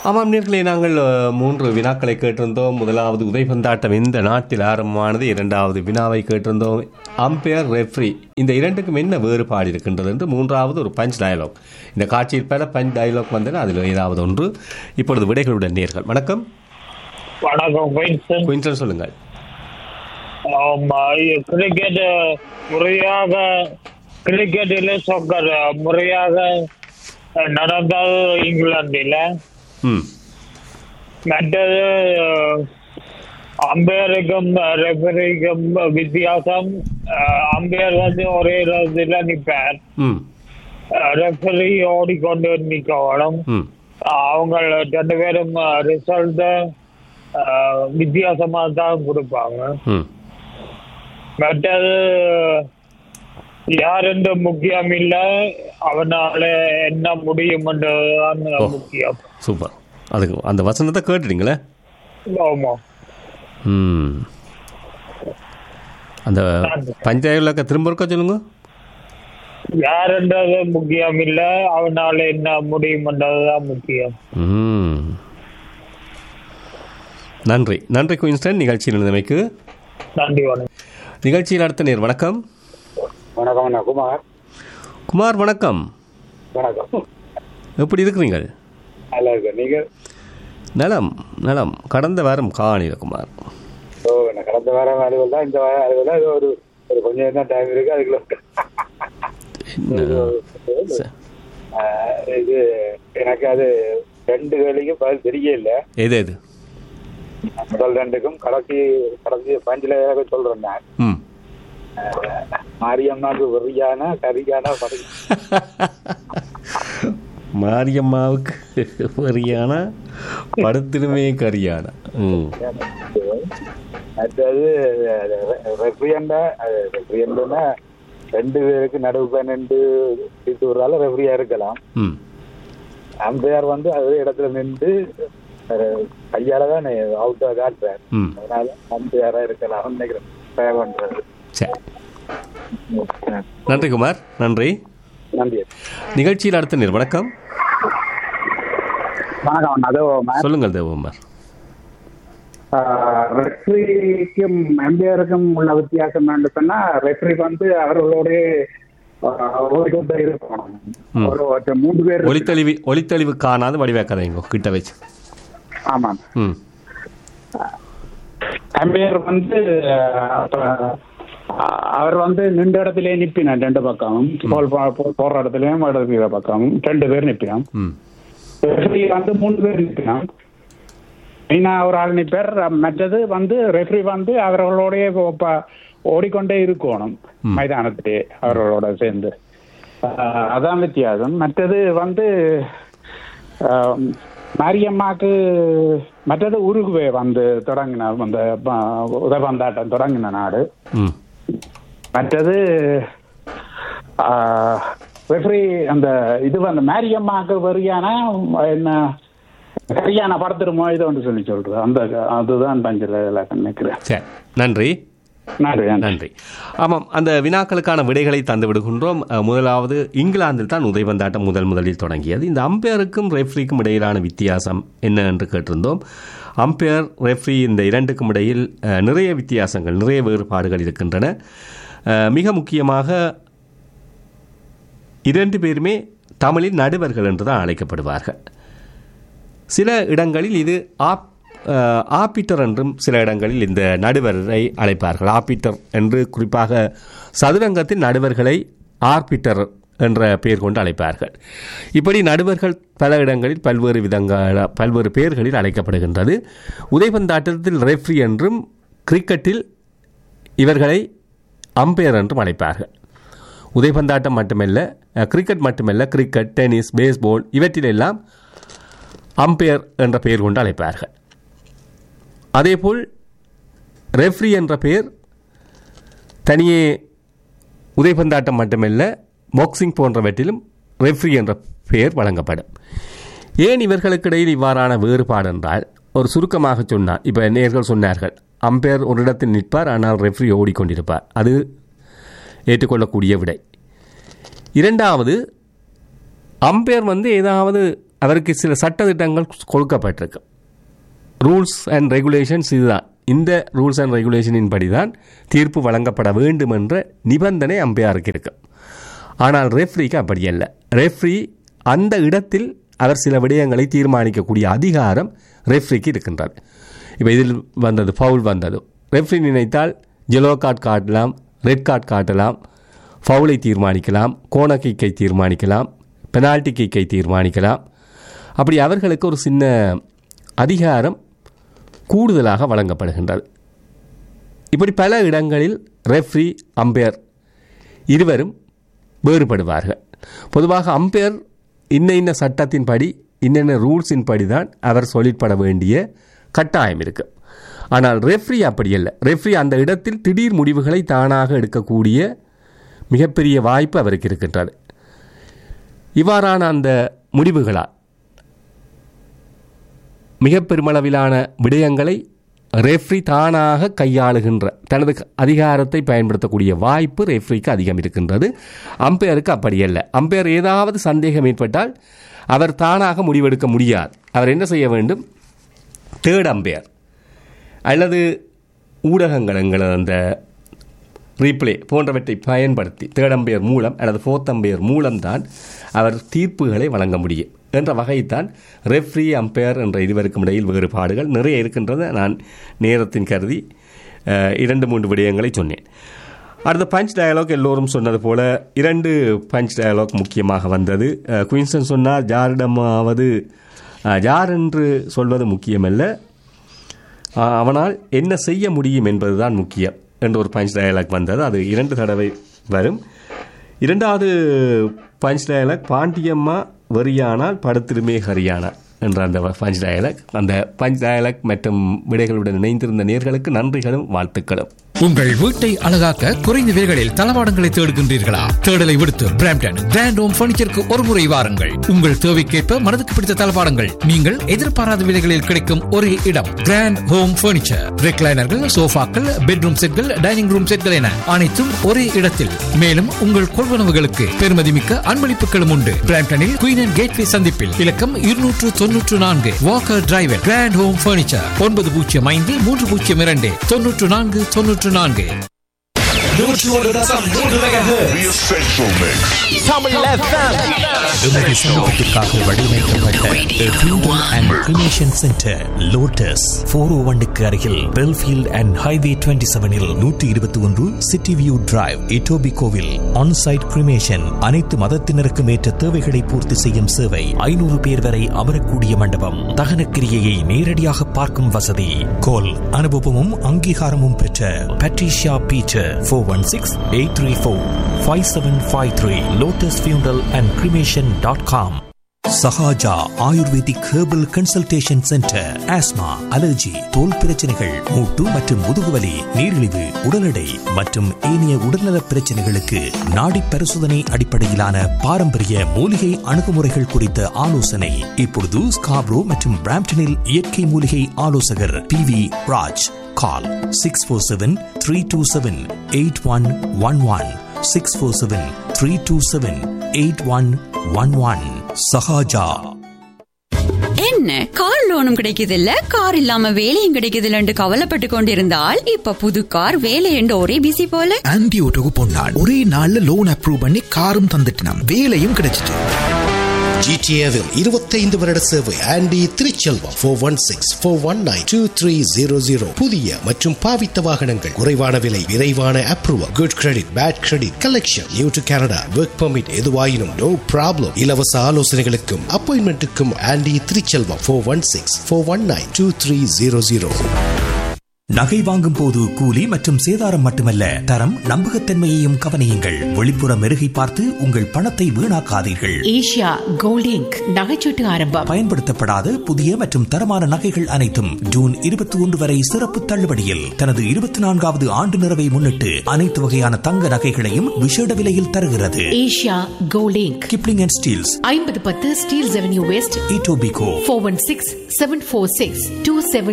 ஆமாம் நேர்களே நாங்கள் அஹ், மூன்று வினாக்களை கேட்டிருந்தோம் முதலாவது உதைபந்தாட்டம் எந்த நாட்டில் ஆரம்பமானது இரண்டாவது வினாவை கேட்டிருந்தோம் அம்பையர் ரெஃப்ரி இந்த இரண்டுக்கும் என்ன வேறுபாடு இருக்கின்றது என்று மூன்றாவது ஒரு பஞ்ச் டயலாக் இந்த காட்சியில் பல பஞ்ச் டயலாக் வந்தன அதில் ஏதாவது ஒன்று இப்பொழுது விடைகளுடன் நேர்கள் வணக்கம் வணக்கம் குயின்சன் குயின்சன் சொல்லுங்கள் ஆமா, கிரிக்கெட் முறையாக கிரிக்கெட்டில் சொக்கர் முறையாக நடந்தது இங்கிலாந்தில் ம் மற்றது அம்பையருக்கும் ரெஃபரிக்கும் வித்தியாசம் அம்பையர் வந்து ஒரே இடத்துல நிற்பார் ம் ரெஃபரி ஓடிக்கொண்டு நிற்கணும் ம் அவங்க ரெண்டு பேரும் ரிசல்ட் வித்தியாசமா தான் கொடுப்பாங்க ம் மற்றது யாரென்று முக்கியம் இல்ல அவனால என்ன முடியும்ன்றதுதான் ஓ. முக்கியம் சூப்பர் அதுக்கு அந்த வசனத்தை கேட்டுட்டீங்களே ஆமா ம் அந்த பஞ்ச் டயலாக்கை திரும்ப இருக்க சொல்லுங்க யாருன்றது முக்கியம் இல்ல அவனால என்ன முடியும்ன்றதுதான் முக்கியம் ம் நன்றி நன்றி குயின்ஸ்டன் நிகழ்ச்சியில் இருந்தமைக்கு நன்றி வணக்கம் நிகழ்ச்சியில் அடுத்த நேர் வணக்கம் வணக்கம் அண்ணா குமார் குமார் வணக்கம் வணக்கம் எப்படி இருக்கிறீங்கள் நல்லா இருக்கு நீங்க நலம் நலம் கடந்த வாரம் காணில குமார் ஓ நான் கடந்த வாரம் அலுவல் தான் இந்த வாரம் அலுவல் தான் இது ஒரு ஒரு கொஞ்சம் நேரம் தான் டைம் இருக்கு அதுக்குள்ள என்ன ச- ஆஹ், இது எனக்கு அது ரெண்டு வேலைக்கும் பதில் தெரியல எது எது முதல் ரெண்டுக்கும் கடைசி கடைசி பஞ்சில சொல்றேன் நான் ம் ஆஹ், மாரியம்மாவுக்கு வெறியான கரியான படை மாரியம்மாவுக்கு வரியான படுத்திடுமே கரியான ம் அடுத்தது ரெஃப்ரியண்டா ரெஃப்ரியண்டுன்னா ரெண்டு பேருக்கு நடுவு பன்னெண்டு சீட்டு விடுறால ரெஃப்ரியா இருக்கலாம் ம் அம்பையார் வந்து அதே இடத்துல நின்று அஹ், கையால தான் அவுட்டா காட்டுறாரு ம் அதனால அம்பையாரா இருக்கலாம் நினைக்கிறேன் ட்ரை பண்றது சரி நன்றி குமார் நன்றி நன்றி நிகழ்ச்சியில் அடுத்த நேர் வணக்கம் வணக்கம் அதோ சொல்லுங்கள் தேவகுமார் ரெஃப்ரிக்கும் எம்பிஆருக்கும் உள்ள வித்தியாசம் என்று சொன்னா ரெஃப்ரி வந்து அவர்களோட ஓடிக்கொண்டே இருக்கணும் ம். ஒரு ஒரு மூன்று பேர் ஒளித்தெளிவு ஒளித்தெளிவு காணாத வடிவேக்காதீங்க கிட்ட வச்சு ஆமாம் ம் எம்பிஆர் வந்து அஹ், அவர் வந்து நின்ற இடத்திலே நிப்பினான் ரெண்டு பக்கமும் போல் போ- போற இடத்துலயும் இடத்துல பக்கமும் ரெண்டு பேர் நிப்பினான் ம் ரெஃப்ரி வந்து மூணு பேர் நிற்கிறான் மெயினா ஒரு ஆள் நிற்பர் மற்றது வந்து ரெஃப்ரி வந்து அவர்களோடய ப- ஓடிக்கொண்டே இருக்கணும் மைதானத்திலே அவர்களோட சேர்ந்து ஆஹ் அதான் வித்தியாசம் மற்றது வந்து ஆஹ், மாரியம்மாக்கு மற்றது உருகுவே வந்து தொடங்கின அந்த ப- உதயபந்தாட்டம் தொடங்கின நாடு ம் மற்றது ரெஃப்ரி அந்த இது வந்து மாரியம்மாக்கு வரியான என்ன சரியான படத்திருமோ இது ஒன்று சொல்லி சொல்றது அந்த அதுதான் பஞ்சில் நினைக்கிறேன் சரி நன்றி நன்றி நன்றி நன்றி ஆமாம் அந்த வினாக்களுக்கான விடைகளை தந்து விடுகின்றோம் அஹ், முதலாவது இங்கிலாந்தில் தான் உதைபந்தாட்டம் முதல் முதலில் தொடங்கியது இந்த அம்பையருக்கும் ரெஃப்ரிக்கும் இடையிலான வித்தியாசம் என்ன என்று கேட்டிருந்தோம் அம்பையர் ரெஃப்ரி இந்த இரண்டுக்கும் இடையில் அஹ், நிறைய வித்தியாசங்கள் நிறைய வேறுபாடுகள் இருக்கின்றன அஹ், மிக முக்கியமாக இரண்டு பேருமே தமிழில் நடுவர்கள் என்று தான் அழைக்கப்படுவார்கள் சில இடங்களில் இது ஆப் அஹ், ஆபிட்டர் என்றும் சில இடங்களில் இந்த நடுவரை அழைப்பார்கள் ஆபிட்டர் என்று குறிப்பாக சதுரங்கத்தில் நடுவர்களை ஆர்பிட்டர் என்ற பெயர் கொண்டு அழைப்பார்கள் இப்படி நடுவர்கள் பல இடங்களில் பல்வேறு விதங்கள் பல்வேறு பெயர்களில் அழைக்கப்படுகின்றது உதைபந்தாட்டத்தில் ரெஃப்ரி என்றும் கிரிக்கெட்டில் இவர்களை அம்பையர் என்றும் அழைப்பார்கள் உதைபந்தாட்டம் மட்டுமல்ல அஹ், கிரிக்கெட் மட்டுமல்ல கிரிக்கெட் டென்னிஸ் பேஸ்பால் இவற்றிலெல்லாம் அம்பையர் என்ற பெயர் கொண்டு அழைப்பார்கள் அதேபோல் ரெஃப்ரி என்ற பெயர் தனியே உதைபந்தாட்டம் மட்டுமல்ல பாக்ஸிங் போன்றவற்றிலும் ரெஃப்ரி என்ற பெயர் வழங்கப்படும் ஏன் இவர்களுக்கு இடையில் இவ்வாறான வேறுபாடு என்றால் ஒரு சுருக்கமாக சொன்னார் இப்போ நேர்கள் சொன்னார்கள் அம்பையர் ஒரு இடத்தில் நிற்பார் ஆனால் ரெஃப்ரி ஓடிக்கொண்டிருப்பார் அது ஏற்றுக்கொள்ளக்கூடிய விடை இரண்டாவது அம்பையர் வந்து ஏதாவது அவருக்கு சில சட்டத்திட்டங்கள் கொடுக்கப்பட்டிருக்கு ரூல்ஸ் அண்ட் ரெகுலேஷன்ஸ் இதுதான் இந்த ரூல்ஸ் அண்ட் ரெகுலேஷனின் படி தான் தீர்ப்பு வழங்கப்பட வேண்டும் என்ற நிபந்தனை அம்பையாருக்கு இருக்கு ஆனால் ரெஃப்ரிக்கு அப்படி அல்ல ரெஃப்ரி அந்த இடத்தில் அவர் சில விடயங்களை தீர்மானிக்கக்கூடிய அதிகாரம் ரெஃப்ரிக்கு இருக்கின்றது இப்போ இதில் வந்தது ஃபவுல் வந்தது ரெஃப்ரி நினைத்தால் ஜெலோ கார்டு காட்டலாம் ரெட் கார்டு காட்டலாம் ஃபவுலை தீர்மானிக்கலாம் கோண கிக்கை தீர்மானிக்கலாம் பெனால்டி கிக்கை தீர்மானிக்கலாம் அப்படி அவர்களுக்கு ஒரு சின்ன அதிகாரம் கூடுதலாக வழங்கப்படுகின்றது இப்படி பல இடங்களில் ரெஃப்ரி அம்பையர் இருவரும் வேறுபடுவார்கள் பொதுவாக அம்பையர் இன்ன இன்ன சட்டத்தின்படி இன்னென்ன ரூல்ஸின் படி தான் அவர் சொல்லிப்பட வேண்டிய கட்டாயம் இருக்கு ஆனால் ரெஃப்ரி அப்படி அல்ல ரெஃப்ரி அந்த இடத்தில் திடீர் முடிவுகளை தானாக எடுக்கக்கூடிய மிகப்பெரிய வாய்ப்பு அவருக்கு இருக்கின்றது இவ்வாறான அந்த முடிவுகளால் மிக பெருமளவிலான விடயங்களை ரெஃப்ரி தானாக கையாளுகின்ற தனது அதிகாரத்தை பயன்படுத்தக்கூடிய வாய்ப்பு ரெஃப்ரிக்கு அதிகம் இருக்கின்றது அம்பையருக்கு அப்படி அல்ல அம்பையர் ஏதாவது சந்தேகம் ஏற்பட்டால் அவர் தானாக முடிவெடுக்க முடியாது அவர் என்ன செய்ய வேண்டும் தேர்ட் அம்பையர் அல்லது ஊடகங்கள் எங்களது அந்த ரீப்ளே போன்றவற்றை பயன்படுத்தி தேர்ட் அம்பையர் மூலம் அல்லது ஃபோர்த் அம்பையர் மூலம்தான் அவர் தீர்ப்புகளை வழங்க முடியும் என்ற வகைத்தான் ரெஃப்ரி அம்பையர் என்ற இருவருக்கும் இடையில் வேறுபாடுகள் நிறைய இருக்கின்றது நான் நேரத்தின் கருதி அஹ், இரண்டு மூன்று விடயங்களை சொன்னேன் அடுத்த பஞ்ச் டயலாக் எல்லோரும் சொன்னது போல இரண்டு பஞ்ச் டயலாக் முக்கியமாக வந்தது அஹ், குயின்ஸ்டன் சொன்னார் ஜாரிடமாவது அஹ், ஜார் என்று சொல்வது முக்கியமல்ல ஆஹ், அவனால் என்ன செய்ய முடியும் என்பதுதான் முக்கியம் என்ற ஒரு பஞ்ச் டயலாக் வந்தது அது இரண்டு தடவை வரும் இரண்டாவது பஞ்ச் டயலாக் பாண்டியம்மா வெறியானால் படுத்திருமே ஹரியானா என்ற அந்த பஞ்ச் டயலாக் அந்த பஞ்ச் டயலாக் மற்றும் விடைகளுடன் இணைந்திருந்த நேர்களுக்கு நன்றிகளும் வாழ்த்துக்களும் உங்கள் வீட்டை அழகாக்க குறைந்த விலைகளில் தளவாடங்களை தேடுகின்றீர்களா தேடலை விடுத்து பிராம்டன் கிராண்ட் ஹோம் பர்னிச்சருக்கு ஒரு முறை வாருங்கள் உங்கள் தேவைக்கேற்ப மனதுக்கு பிடித்த தளவாடங்கள் நீங்கள் எதிர்பாராத விலைகளில் கிடைக்கும் ஒரே இடம் கிராண்ட் ஹோம் பர்னிச்சர் ரெக்லைனர்கள் சோஃபாக்கள் பெட்ரூம் செட்கள் டைனிங் ரூம் செட்கள் என அனைத்தும் ஒரே இடத்தில் மேலும் உங்கள் கொள்வனவுகளுக்கு பெருமதிமிக்க அன்பளிப்புகளும் உண்டு பிராம்டனில் குயின் அண்ட் கேட்வே சந்திப்பில் இலக்கம் இருநூற்று தொன்னூற்று நான்கு walker driver grand home furniture ஒன்பது பூஜ்ஜியம் ஐந்து மூன்று பூஜ்ஜியம் இரண்டு தொன்னூற்று நான்கு தொன்னூற்று நான்கு எமது சமூகத்திற்காக வடிவமைக்கப்பட்ட funeral and cremation centre lotus four O ஒன்னுக்கு அருகில் பெல்ஃபீல்ட் அண்ட் ஹைவே டுவெண்ட்டி செவனில் நூற்றி இருபத்தி ஒன்று சிட்டி வியூ டிரைவ் இட்டோபி கோவில் ஆன்சைட் கிரிமேஷன் அனைத்து மதத்தினருக்கும் ஏற்ற தேவைகளை பூர்த்தி செய்யும் சேவை ஐநூறு பேர் வரை அமரக்கூடிய மண்டபம் தகனக்கிரியையை நேரடியாக பார்க்கும் வசதி கோல் அனுபவமும் அங்கீகாரமும் பெற்ற Patricia Peter four one six eight three four five seven five three lotus funeral and cremation dot com Sahaja ayurvedic herbal consultation centre asthma allergy தோல் பிரச்சனைகள் மூட்டு மற்றும் முதுகுவலி நீரிழிவு உடல் எடை மற்றும் ஏனைய உடல்நல பிரச்சனைகளுக்கு நாடி பரிசோதனை அடிப்படையிலான பாரம்பரிய மூலிகை அணுகுமுறைகள் குறித்த ஆலோசனை இப்பொழுது ஸ்காப்ரோ மற்றும் பிராம்டனில் இயற்கை மூலிகை ஆலோசகர் P V Raj call six four seven three two seven eight one one one six four seven three two seven eight one one one Sahaja என்ன கார் லோனும் கிடைக்குது இல்ல கார் இல்லாம வேலையும் கிடைக்குது இல்லன்னு கவலைப்பட்டு கொண்டிருந்தால் இப்ப புது கார் வேலை என்று ஒரே பிசி போல ஆன்டி ஓட்டோக்கு பொன்னாள் ஒரே நாள்ல லோன் அப்ரூவ் பண்ணி காரும் தந்துட்டினாம் வேலையும் கிடைச்சிட்டு ஜிடிஏவில் இருபத்தைந்து வருட சேவை Andy Thiruchelvam four one six four one nine two three zero zero புதிய மற்றும் பாவித்த வாகனங்கள் குறைவான விலை விரைவான approval good credit bad credit collection new to Canada work permit எதுவாயினும் நோ ப்ராப்ளம் இலவச ஆலோசனைகளுக்கும் அப்பாயின்மெண்ட்டுக்கும் Andy Thiruchelvam four one six four one nine two three zero zero நகை வாங்கும் போது கூலி மற்றும் சேதாரம் மட்டுமல்ல தரம் நம்பகத்தன்மையையும் கவனியுங்கள் வெளிப்புற மெருகை பார்த்து உங்கள் பணத்தை வீணாக்காதீர்கள் ஏஷியா கோல்டிங்க் நகைச்சீட்டு ஆரம்பம் பயன்படுத்தப்படாத புதிய மற்றும் தரமான நகைகள் அனைத்தும் ஜூன் இருபத்தி ஒன்று வரை சிறப்பு தள்ளுபடியில் தனது இருபத்தி நான்காவது ஆண்டு நிறைவை முன்னிட்டு அனைத்து வகையான தங்க நகைகளையும் விசேட விலையில் தருகிறது ஏஷியா கோல்டிங்க் கிப்ளிங் அண்ட் ஸ்டீல்ஸ் ஐம்பது பத்து Steeles avenue west Etobicoke four one six seven four six two seven